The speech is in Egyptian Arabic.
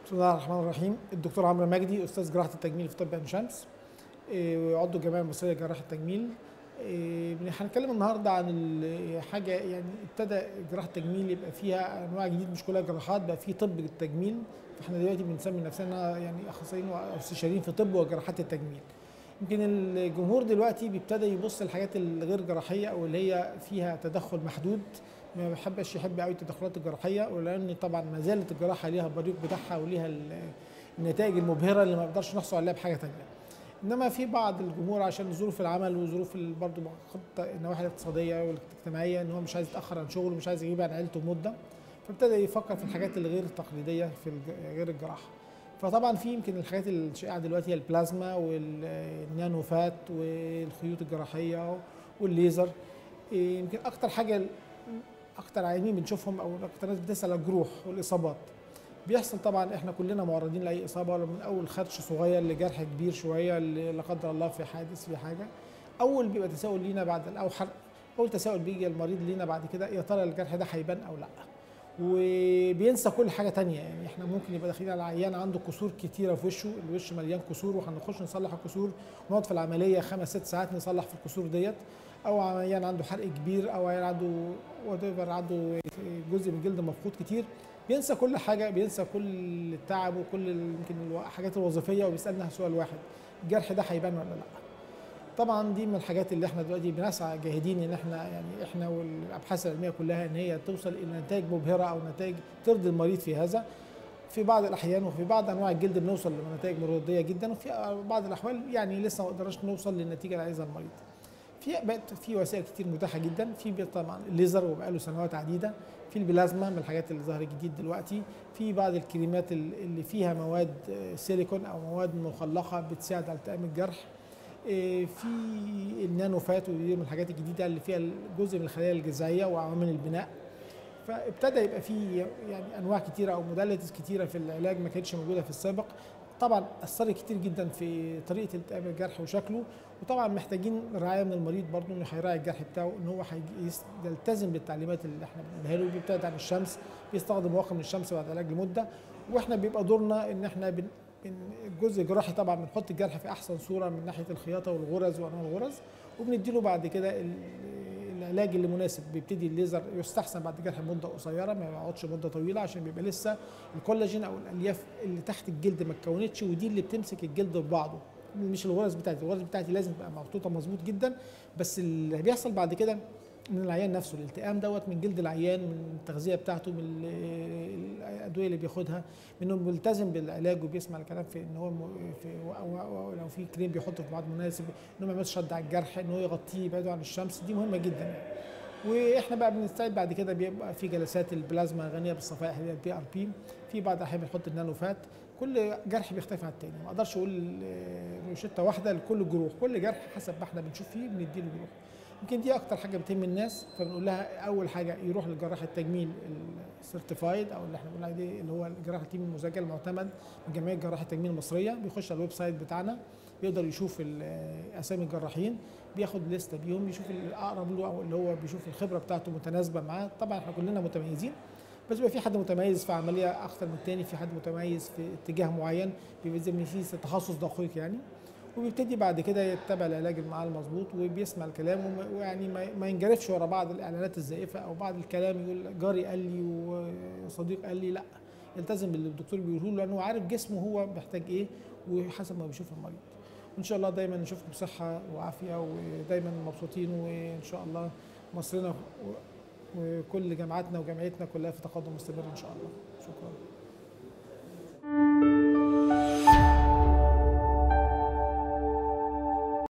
بسم الله الرحمن الرحيم الدكتور عمرو مجدي استاذ جراحه التجميل في طب عين شمس إيه، وعضو الجمعيه المصريه لجراحه التجميل إيه، هنتكلم النهارده عن ال- حاجه يعني ابتدى جراحه التجميل يبقى فيها انواع جديد مش كلها جراحات بقى في طب التجميل فاحنا دلوقتي بنسمي نفسنا يعني اخصائيين واستشاريين في طب وجراحات التجميل يمكن الجمهور دلوقتي بيبتدى يبص للحاجات الغير جراحيه او اللي هي فيها تدخل محدود ما بيحبش يحب قوي التدخلات الجراحيه ولان طبعا ما زالت الجراحه ليها البريق بتاعها وليها ال- النتائج المبهره اللي ما نقدرش نحصل عليها بحاجه ثانيه. انما في بعض الجمهور عشان ظروف العمل وظروف برضه النواحي الاقتصاديه والاجتماعيه ان هو مش عايز يتاخر عن شغله ومش عايز يغيب عن عيلته مده فابتدى يفكر في الحاجات الغير التقليديه في الج- غير الجراحه. فطبعا في يمكن الحاجات الشائعه دلوقتي هي البلازما والنانو فات والخيوط الجراحيه والليزر إيه، يمكن اكتر حاجه اكتر عيانين بنشوفهم او اكتر ناس بتسال على الجروح والاصابات بيحصل طبعا احنا كلنا معرضين لاي اصابه من اول خدش صغير لجرح كبير شويه لا قدر الله في حادث في حاجه اول بيبقى تساؤل لينا بعد او حرق اول تساؤل بيجي المريض لينا بعد كده يا ترى الجرح ده هيبان او لا وبينسى كل حاجه تانية يعني احنا ممكن يبقى داخلين على عيان عنده كسور كتيره في وشه الوش مليان كسور وهنخش نصلح الكسور ونقعد في العمليه خمس ست ساعات نصلح في الكسور ديت او عيان عنده حرق كبير او عيان عنده whatever عنده جزء من الجلد مفقود كتير بينسى كل حاجه بينسى كل التعب وكل ال- يمكن الحاجات الوظيفيه وبيسالنا سؤال واحد الجرح ده هيبان ولا لا طبعا دي من الحاجات اللي احنا دلوقتي بنسعى جاهدين ان احنا يعني احنا والابحاث العلميه كلها ان هي توصل الى نتائج مبهره او نتائج ترضي المريض في هذا في بعض الاحيان وفي بعض انواع الجلد بنوصل لنتائج مرضيه جدا وفي بعض الاحوال يعني لسه ما قدرناش نوصل للنتيجه اللي عايزها المريض في بقت في وسائل كتير متاحه جدا في بي- طبعا الليزر وبقاله سنوات عديده في البلازما من الحاجات اللي ظهرت جديد دلوقتي في بعض الكريمات ال- اللي فيها مواد آه، سيليكون او مواد مخلقه بتساعد على التئام الجرح آه، في النانو فات ودي من الحاجات الجديده اللي فيها جزء من الخلايا الجذعيه وعوامل البناء فابتدى يبقى في يعني انواع كتيره او موداليتيز كتيره في العلاج ما كانتش موجوده في السابق طبعا اثرت كتير جدا في طريقه التئام الجرح وشكله وطبعا محتاجين رعايه من المريض برضه انه هيراعي الجرح بتاعه ان هو هيس- يلتزم بالتعليمات اللي احنا بنقولها له بيبتعد عن الشمس بيستخدم واقي من الشمس بعد العلاج لمده واحنا بيبقى دورنا ان احنا بن بن- الجزء الجراحي طبعا بنحط الجرح في احسن صوره من ناحيه الخياطه والغرز وانواع الغرز وبنديله بعد كده ال- العلاج اللي مناسب بيبتدي الليزر يستحسن بعد جرح مده قصيره ما يقعدش مده طويله عشان بيبقى لسه الكولاجين او الالياف اللي تحت الجلد ما اتكونتش ودي اللي بتمسك الجلد ببعضه مش الغرز بتاعتي الغرز بتاعتي لازم تبقى محطوطه مظبوط جدا بس اللي بيحصل بعد كده من العيان نفسه الالتئام دوت من جلد العيان من التغذيه بتاعته من ال- الادويه اللي بياخدها من انه ملتزم بالعلاج وبيسمع الكلام في ان هو م- في أو أو لو في كريم بيحطه في ميعاد مناسب انه ما يعملش شد على الجرح ان هو يغطيه يبعده عن الشمس دي مهمه جدا يعني. واحنا بقى بنستعد بعد كده بيبقى في جلسات البلازما غنيه بالصفائح اللي هي البي ار بي في بعض الاحيان بنحط النانو فات كل جرح بيختلف عن التاني ما اقدرش اقول آه، روشته واحده لكل الجروح كل جرح حسب ما احنا بنشوف فيه بنديله جروح يمكن دي اكتر حاجه بتهم الناس فبنقول لها اول حاجه يروح للجراح التجميل السيرتيفايد او اللي احنا بنقول عليه اللي هو الجراح التيم المسجل المعتمد من جمعيه جراح التجميل المصريه بيخش على الويب سايت بتاعنا بيقدر يشوف ال- اسامي الجراحين بياخد لسته بيهم بيشوف الاقرب له او اللي هو بيشوف الخبره بتاعته متناسبه معاه طبعا احنا كلنا متميزين بس بيبقى في حد متميز في عمليه اكتر من التاني في حد متميز في اتجاه معين بيبقى زي ما في تخصص دقيق يعني وبيبتدي بعد كده يتبع العلاج معاه المظبوط وبيسمع الكلام وما- ويعني ما- ما ينجرفش ورا بعض الاعلانات الزائفه او بعض الكلام يقول جاري قال لي وصديق قال لي لا يلتزم باللي الدكتور بيقوله له لانه عارف جسمه هو محتاج ايه وحسب ما بيشوف المريض وان شاء الله دايما نشوفكم بصحه وعافيه ودايما مبسوطين وان شاء الله مصرنا و- وكل جامعاتنا وجامعتنا كلها في تقدم مستمر ان شاء الله شكرا